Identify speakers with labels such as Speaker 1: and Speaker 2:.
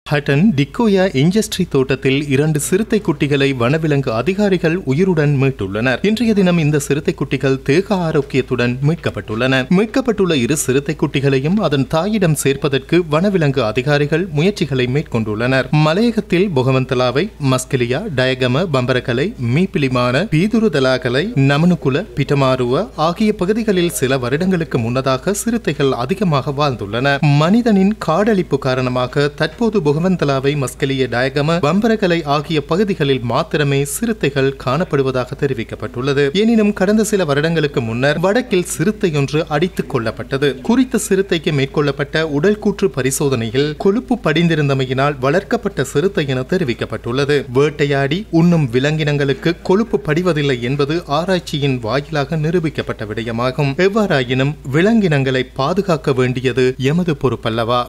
Speaker 1: Hatton Dickoya industry தோட்டத்தில் இரண்டு சிறுத்தை குட்டிகளை வனவிலங்கு அதிகாரிகள் உயிருடன் மீட்டுள்ளனர் இன்றைய தினம் இந்த சிறுத்தை குட்டிகள் தேக ஆரோக்கியத்துடன் மீட்கப்பட்டுள்ளன மீட்கப்பட்டுள்ள இரு சிறுத்தை குட்டிகளையும் அதன் தாயிடம் சேர்ப்பதற்கு வனவிலங்கு அதிகாரிகள் முயற்சிகளை மேற்கொண்டுள்ளனர் மலையகத்தில் பொகவந்தலாவை மஸ்கெலியா டயகம பம்பரக்கலை மீப்பிலிமான பீதுருதலாகலை நமனுகுல பிட்டமாருவ ஆகிய பகுதிகளில் சில வருடங்களுக்கு முன்னதாக சிறுத்தைகள் அதிகமாக வாழ்ந்துள்ளன மனிதனின் காடழிப்பு காரணமாக தற்போது புகவந்தலாவை மஸ்கலிய டயகம பம்பரகலை ஆகிய பகுதிகளில் மாத்திரமே சிறுத்தைகள் காணப்படுவதாக தெரிவிக்கப்பட்டுள்ளது எனினும் கடந்த சில வருடங்களுக்கு முன்னர் வடக்கில் சிறுத்தையொன்று அடித்துக் கொள்ளப்பட்டது குறித்த சிறுத்தைக்கு மேற்கொள்ளப்பட்ட உடல் கூற்று பரிசோதனையில் கொழுப்பு படிந்திருந்தமையினால் வளர்க்கப்பட்ட சிறுத்தை என தெரிவிக்கப்பட்டுள்ளது வேட்டையாடி உண்ணும் விலங்கினங்களுக்கு கொழுப்பு படிவதில்லை என்பது ஆராய்ச்சியின் வாயிலாக நிரூபிக்கப்பட்ட விடயமாகும் எவ்வாறாயினும் விலங்கினங்களை பாதுகாக்க வேண்டியது எமது பொறுப்பல்லவா